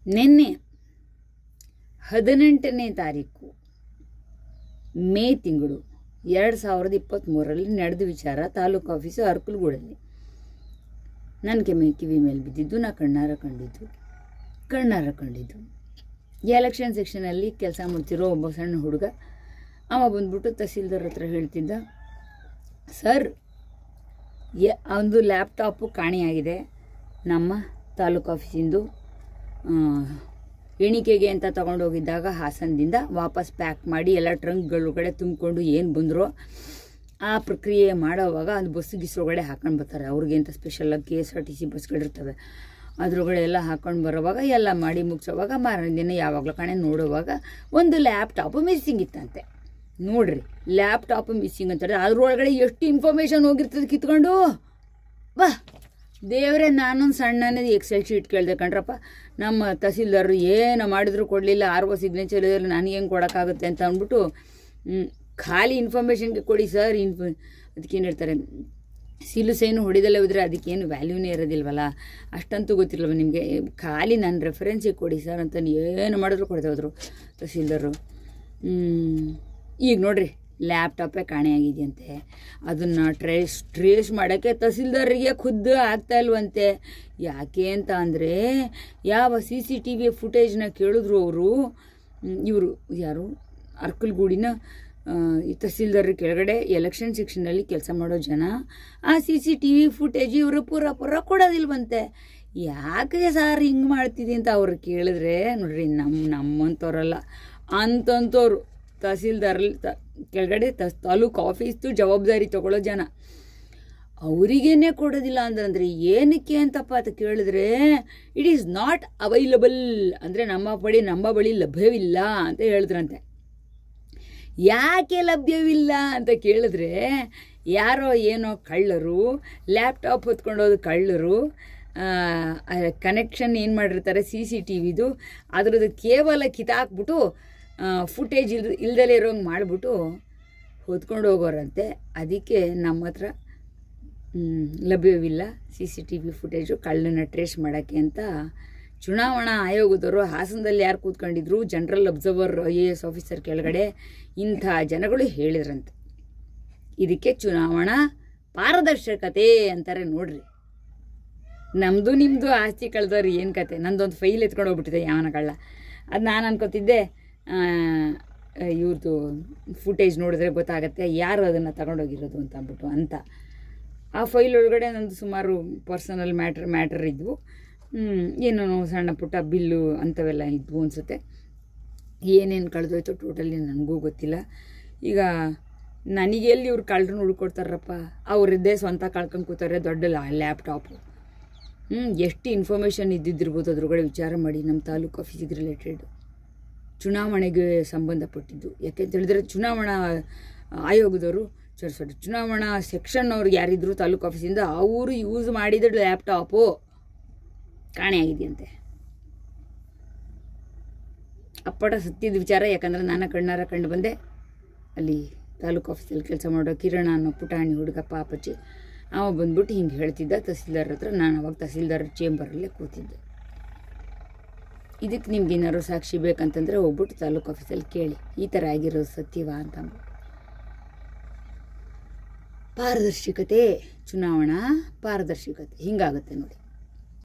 ನಿನ್ನೆ ಹದಿನೆಂಟನೇ ತಾರೀಕು ಮೇ ತಿಂಗಳು ಎರಡು ಸಾವಿರದ ಇಪ್ಪತ್ತ್ಮೂರರಲ್ಲಿ ನಡೆದ ವಿಚಾರ ತಾಲೂಕು ಆಫೀಸು ಅರ್ಕಲ್ಗೂಡಲ್ಲಿ ನನ್ನ ಕೆಮ್ಮೆ ಕಿವಿ ಮೇಲೆ ಬಿದ್ದಿದ್ದು ನಾ ಕಣ್ಣಾರ ಕಂಡಿದ್ದು ಕಣ್ಣಾರ ಕಂಡಿದ್ದು ಎಲೆಕ್ಷನ್ ಸೆಕ್ಷನಲ್ಲಿ ಕೆಲಸ ಮಾಡ್ತಿರೋ ಒಬ್ಬ ಸಣ್ಣ ಹುಡುಗ ಅವ ಬಂದ್ಬಿಟ್ಟು ತಹಸೀಲ್ದಾರ್ ಹತ್ರ ಹೇಳ್ತಿದ್ದ ಸರ್ ಯ ಒಂದು ಲ್ಯಾಪ್ಟಾಪು ಕಾಣೆಯಾಗಿದೆ ನಮ್ಮ ತಾಲೂಕು ಆಫೀಸಿಂದು ಆ, ಎಣಿಕೆಗೆ ಅಂತ ತಗೊಂಡೋಗಿದ್ದಾಗ ಹಾಸನದಿಂದ ವಾಪಸ್ ಪ್ಯಾಕ್ ಮಾಡಿ ಎಲ್ಲ ಟ್ರಂಕ್ಗಳೊಳಗಡೆ ತುಂಬಿಕೊಂಡು ಏನು ಬಂದರೋ ಆ ಪ್ರಕ್ರಿಯೆ ಮಾಡೋವಾಗ ಅದು ಬಸ್ ಗಿಸ್ರೊಳಗಡೆ ಹಾಕೊಂಡು ಬರ್ತಾರೆ ಅವ್ರಿಗೆ ಅಂತ ಸ್ಪೆಷಲಾಗಿ K S R T C ಬಸ್ಗಳಿರ್ತವೆ ಅದ್ರೊಳಗಡೆ ಎಲ್ಲ ಹಾಕೊಂಡು ಬರೋವಾಗ ಎಲ್ಲ ಮಾಡಿ ಮುಗಿಸೋವಾಗ ಮಾರನೇ ದಿನ ಯಾವಾಗಲೂ ಕಣೆ ನೋಡುವಾಗ ಒಂದು ಲ್ಯಾಪ್ಟಾಪು ಮಿಸ್ಸಿಂಗ್ ಇತ್ತಂತೆ ನೋಡ್ರಿ ಲ್ಯಾಪ್ಟಾಪ್ ಮಿಸ್ಸಿಂಗ್ ಅಂತಾರೆ ಅದ್ರೊಳಗಡೆ ಎಷ್ಟು ಇನ್ಫಾರ್ಮೇಷನ್ ಹೋಗಿರ್ತದೆ ಕಿತ್ಕೊಂಡು ಬಾ ದೇವರೇ ನಾನೊಂದು ಸಣ್ಣನೇ ಎಕ್ಸೆಲ್ ಶೀಟ್ ಕೇಳಿದೆ ಕಣ್ರಪ್ಪ ನಮ್ಮ ತಹಸೀಲ್ದಾರರು ಏನು ಮಾಡಿದ್ರು ಕೊಡಲಿಲ್ಲ ಆರ್ ಒ ಸಿಗ್ನೇಚರ್ ಇದ್ರೆ ನನಗೆ ಹೆಂಗೆ ಕೊಡೋಕ್ಕಾಗುತ್ತೆ ಅಂತ ಅಂದ್ಬಿಟ್ಟು ಹ್ಮ್, ಖಾಲಿ ಇನ್ಫಾರ್ಮೇಷನ್ಗೆ ಕೊಡಿ ಸರ್ ಇನ್ಫ ಅದಕ್ಕೇನು ಹೇಳ್ತಾರೆ ಸಿಲು ಸೈನು ಹೊಡಿದಲ್ಲೇ ಹೋದರೆ ಅದಕ್ಕೇನು ವ್ಯಾಲ್ಯೂನೇ ಇರೋದಿಲ್ವಲ್ಲ ಅಷ್ಟಂತೂ ಗೊತ್ತಿಲ್ವ ನಿಮಗೆ ಖಾಲಿ ನನ್ನ ರೆಫರೆನ್ಸಿಗೆ ಕೊಡಿ ಸರ್ ಅಂತ ಏನು ಮಾಡಿದ್ರು ಕೊಡ್ತಾ ಹೋದ್ರು ತಹಸೀಲ್ದಾರರು ಹ್ಮ್. ಈಗ ನೋಡ್ರಿ ಲ್ಯಾಪ್ಟಾಪೇ ಕಾಣೆಯಾಗಿದೆಯಂತೆ ಅದನ್ನು ಟ್ರೇಸ್ ಟ್ರೇಸ್ ಮಾಡೋಕ್ಕೆ ತಹಸೀಲ್ದಾರಿಗೆ ಖುದ್ದು ಆಗ್ತಾ ಇಲ್ವಂತೆ ಯಾಕೆ ಅಂತ ಅಂದರೆ ಯಾವ ಸಿ ಸಿ ಟಿ ವಿ ಫುಟೇಜ್ನ ಕೇಳಿದ್ರು ಅವರು ಇವರು ಯಾರು ಅರ್ಕಲ್ಗೂಡಿನ ಆ, ಈ ತಹಸೀಲ್ದಾರ್ ಕೆಳಗಡೆ ಎಲೆಕ್ಷನ್ ಸೆಕ್ಷನಲ್ಲಿ ಕೆಲಸ ಮಾಡೋ ಜನ ಆ C C T V footage ಇವರು ಪೂರ ಪೂರ ಕೊಡೋದಿಲ್ವಂತೆ ಯಾಕೆ ಸರ್ ಹಿಂಗೆ ಮಾಡ್ತಿದ್ದಿ ಅಂತ ಅವ್ರು ಕೇಳಿದ್ರೆ ನೋಡ್ರಿ ನಮ್ಮ ನಮ್ಮಂಥವ್ರಲ್ಲ ಅಂತಂಥವ್ರು ತಹಸೀಲ್ದಾರಲ್ಲಿ ತ ಕೆಳಗಡೆ ತ ತಾಲೂಕು ಆಫೀಸ್ದು ಜವಾಬ್ದಾರಿ ತಗೊಳ್ಳೋ ಜನ ಅವರಿಗೇನೆ ಕೊಡೋದಿಲ್ಲ ಅಂದ್ರೆ ಏನಕ್ಕೆ ಅಂತಪ್ಪ ಅಂತ ಕೇಳಿದ್ರೆ ಇಟ್ ಈಸ್ ನಾಟ್ ಅವೈಲಬಲ್ ಅಂದರೆ ನಮ್ಮ ಬಳಿ ನಮ್ಮ ಬಳಿ ಲಭ್ಯವಿಲ್ಲ ಅಂತ ಹೇಳಿದ್ರಂತೆ ಯಾಕೆ ಲಭ್ಯವಿಲ್ಲ ಅಂತ ಕೇಳಿದ್ರೆ ಯಾರೋ ಏನೋ ಕಳ್ಳರು ಲ್ಯಾಪ್ಟಾಪ್ ಹೊತ್ಕೊಂಡೋದು ಕಳ್ಳರು ಕನೆಕ್ಷನ್ ಏನು ಮಾಡಿರ್ತಾರೆ ಸಿ ಸಿ ಟಿ ವಿದು ಅದ್ರದ್ದು ಕೇವಲ ಕಿತ್ತಾಕ್ಬಿಟ್ಟು ಫುಟೇಜ್ ಇಲ್ ಇಲ್ದಲೇ ಇರೋಂಗೆ ಮಾಡಿಬಿಟ್ಟು ಹೊತ್ಕೊಂಡು ಹೋಗೋರಂತೆ ಅದಕ್ಕೆ ನಮ್ಮ ಹತ್ರ ಮ್, ಲಭ್ಯವಿಲ್ಲ C C T V footage ಕಳ್ಳನ್ನ ಟ್ರೇಸ್ ಮಾಡೋಕ್ಕೆ ಅಂತ ಚುನಾವಣಾ ಆಯೋಗದವರು ಹಾಸನದಲ್ಲಿ ಯಾರು ಕೂತ್ಕೊಂಡಿದ್ರು general observer I A S officer ಕೆಳಗಡೆ ಇಂಥ ಜನಗಳು ಹೇಳಿದ್ರಂತೆ ಇದಕ್ಕೆ ಚುನಾವಣಾ ಪಾರದರ್ಶಕತೆ ಅಂತಾರೆ ನೋಡ್ರಿ ನಮ್ಮದು ನಿಮ್ಮದು ಆಸ್ತಿ ಕಳೆದವ್ರು ಏನು ಕತೆ ನಂದೊಂದು ಫೈಲ್ ಎತ್ಕೊಂಡು ಹೋಗ್ಬಿಟ್ಟಿದೆ ಯಾವನ ಕಳ್ಳ ಅದು ನಾನು ಅನ್ಕೋತಿದ್ದೆ ಇವ್ರದ್ದು ಫುಟೇಜ್ ನೋಡಿದ್ರೆ ಗೊತ್ತಾಗತ್ತೆ ಯಾರು ಅದನ್ನು ತಗೊಂಡೋಗಿರೋದು ಅಂತ ಅಂದ್ಬಿಟ್ಟು ಅಂತ ಆ ಫೈಲ್ ಒಳಗಡೆ ನಂದು ಸುಮಾರು ಪರ್ಸನಲ್ ಮ್ಯಾಟ್ರ್ ಮ್ಯಾಟರ್ ಇದ್ವು ಹ್ಮ್, ಏನೋ ಸಣ್ಣ ಪುಟ್ಟ ಬಿಲ್ಲು ಅಂಥವೆಲ್ಲ ಇದ್ವು ಅನಿಸುತ್ತೆ ಏನೇನು ಕಳೆದೋಯ್ತು ಟೋಟಲಿ ನನಗೂ ಗೊತ್ತಿಲ್ಲ ಈಗ ನನಗೆ ಎಲ್ಲಿ ಇವ್ರು ಕಳ್ಳರನ್ನ ಹುಡ್ಕೊಡ್ತಾರಪ್ಪ ಅವರಿದ್ದೇ ಸ್ವಂತ ಕಳ್ಕೊಂಡು ಕೂತಾರೆ ದೊಡ್ಡ ಲ್ಯಾಪ್ಟಾಪು ಹ್ಞೂ ಎಷ್ಟು ಇನ್ಫಾರ್ಮೇಷನ್ ಇದ್ದಿದ್ದಿರ್ಬೋದು ಅದ್ರೊಳಗಡೆ ವಿಚಾರ ಮಾಡಿ ನಮ್ಮ ತಾಲೂಕು ಆಫೀಸಿಗೆ ರಿಲೇಟೆಡ್ ಚುನಾವಣೆಗೆ ಸಂಬಂಧಪಟ್ಟಿದ್ದು ಯಾಕೆ ಹೇಳಿದ್ರೆ ಚುನಾವಣಾ ಆಯೋಗದವರು ಸಾರಿ ಸಾರಿ ಚುನಾವಣಾ ಸೆಕ್ಷನ್ ಅವ್ರಿಗೆ ಯಾರಿದ್ರು ತಾಲೂಕು ಆಫೀಸಿಂದ ಅವರು ಯೂಸ್ ಮಾಡಿದ ಲ್ಯಾಪ್ಟಾಪು ಕಾಣೆಯಾಗಿದೆಯಂತೆ ಅಪ್ಪಟ ಸತ್ಯದ ವಿಚಾರ ಯಾಕಂದ್ರೆ ನಾನು ಕಣ್ಣಾರ ಕಂಡು ಬಂದೆ ಅಲ್ಲಿ ತಾಲೂಕು ಆಫೀಸಲ್ಲಿ ಕೆಲಸ ಮಾಡೋ ಕಿರಣ ಅನ್ನೋ ಪುಟಾಣಿ ಹುಡುಗ ಪಾಪಚ್ಚಿ ಅವ ಬಂದ್ಬಿಟ್ಟು ಹಿಂಗೆ ಹೇಳ್ತಿದ್ದ ತಹಸೀಲ್ದಾರ್ ಹತ್ರ ನಾನು ಅವಾಗ ತಹಸೀಲ್ದಾರ್ ಚೇಂಬರಲ್ಲೇ ಕೂತಿದ್ದೆ ಇದಕ್ಕೆ ನಿಮ್ಗೆ ಏನಾದ್ರು ಸಾಕ್ಷಿ ಬೇಕಂತಂದ್ರೆ ಹೋಗ್ಬಿಟ್ಟು ತಾಲೂಕು ಆಫೀಸಲ್ಲಿ ಕೇಳಿ ಈ ಥರ ಆಗಿರೋದು ಸತ್ಯವಾ ಅಂತ ಅಂದ್ಬಿಟ್ಟು. ಪಾರದರ್ಶಕತೆ ಚುನಾವಣಾ ಪಾರದರ್ಶಕತೆ ಹಿಂಗಾಗುತ್ತೆ ನೋಡಿ